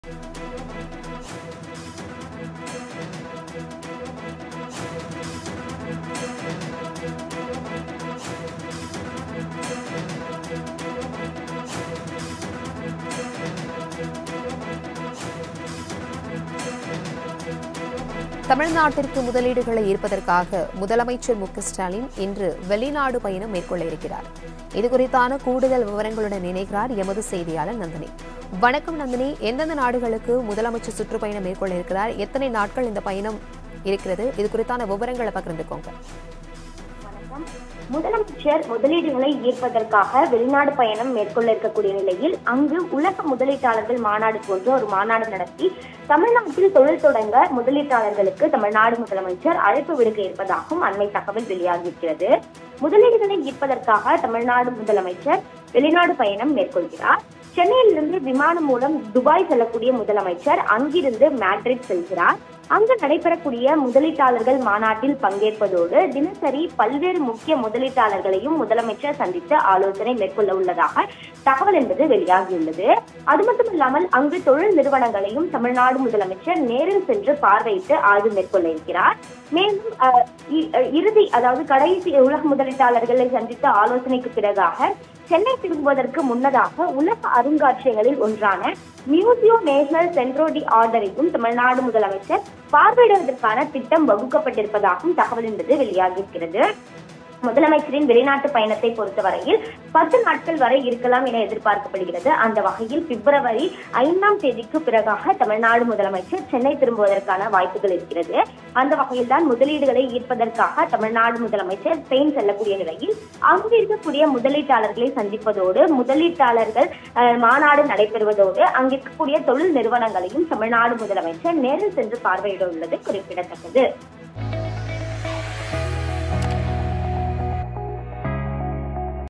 தமிழ்நாட்டிற்கு முதலீடுகளை ஈர்ப்பதற்காக முதலமைச்சர் மு க ஸ்டாலின் இன்று வெளிநாடு பயணம் மேற்கொள்ள இருக்கிறார் இது குறித்தான கூடுதல் விவரங்களுடன் இணைகிறார் எமது செய்தியாளர் நந்தினி வணக்கம் நந்தினி எந்தெந்த நாடுகளுக்கு முதலமைச்சர் சுற்றுப்பயணம் மேற்கொள்ள இருக்கிறார் எத்தனை நாட்கள் இந்த பயணம் இருக்கிறது இது குறித்தான விவரங்களை பகிர்ந்துக்கோங்க வணக்கம் முதலமைச்சர் முதலீடுகளை ஈர்ப்பதற்காக வெளிநாடு பயணம் மேற்கொள்ள இருக்கக்கூடிய நிலையில் அங்கு உலக முதலீட்டாளர்கள் மாநாடு போன்ற ஒரு மாநாடு நடத்தி தமிழ்நாட்டில் தொழில் தொடங்க முதலீட்டாளர்களுக்கு தமிழ்நாடு முதலமைச்சர் அழைப்பு விடுக்க இருப்பதாகவும் அண்மை தகவல் வெளியாகியிருக்கிறது முதலீடுகளை ஈர்ப்பதற்காக தமிழ்நாடு முதலமைச்சர் வெளிநாடு பயணம் மேற்கொள்கிறார் சென்னையிலிருந்து விமானம் மூலம் துபாய் செல்லக்கூடிய முதலமைச்சர் அங்கிருந்து மேட்ரிட் செல்கிறார் அங்கு நடைபெறக்கூடிய முதலீட்டாளர்கள் மாநாட்டில் பங்கேற்பதோடு தினசரி பல்வேறு முக்கிய முதலீட்டாளர்களையும் முதலமைச்சர் சந்தித்து ஆலோசனை மேற்கொள்ள உள்ளதாக தகவல் என்பது வெளியாகியுள்ளது அது மட்டுமில்லாமல் அங்கு தொழில் நிறுவனங்களையும் தமிழ்நாடு முதலமைச்சர் நேரில் சென்று பார்வையிட்டு ஆய்வு மேற்கொள்ள இருக்கிறார் மேலும் அஹ், இ- அஹ், இறுதி அதாவது கடைசி உலக முதலீட்டாளர்களை சந்தித்த ஆலோசனைக்கு பிறகாக சென்னை திரும்புவதற்கு முன்னதாக உலக அருங்காட்சியகங்களில் ஒன்றான மியூசியோ நேஷனல் சென்ட்ரோ டி ஆர்டரையும் தமிழ்நாடு முதலமைச்சர் பார்வையிடுவதற்கான திட்டம் வகுக்கப்பட்டிருப்பதாகவும் தகவல் என்பது வெளியாகியிருக்கிறது முதலமைச்சரின் வெளிநாட்டு பயணத்தை பொறுத்தவரையில் பத்து நாட்கள் வரை இருக்கலாம் என எதிர்பார்க்கப்படுகிறது அந்த வகையில் பிப்ரவரி ஐந்தாம் தேதிக்கு பிறகாக தமிழ்நாடு முதலமைச்சர் சென்னை திரும்புவதற்கான வாய்ப்புகள் இருக்கிறது அந்த வகையில் தான் முதலீடுகளை ஈர்ப்பதற்காக தமிழ்நாடு முதலமைச்சர் ஸ்பெயின் செல்லக்கூடிய நிலையில் அங்கு இருக்கக்கூடிய முதலீட்டாளர்களை சந்திப்பதோடு முதலீட்டாளர்கள் அஹ், மாநாடு நடைபெறுவதோடு அங்கு இருக்கக்கூடிய தொழில் நிறுவனங்களையும் தமிழ்நாடு முதலமைச்சர் நேரில் சென்று பார்வையிட உள்ளது குறிப்பிடத்தக்கது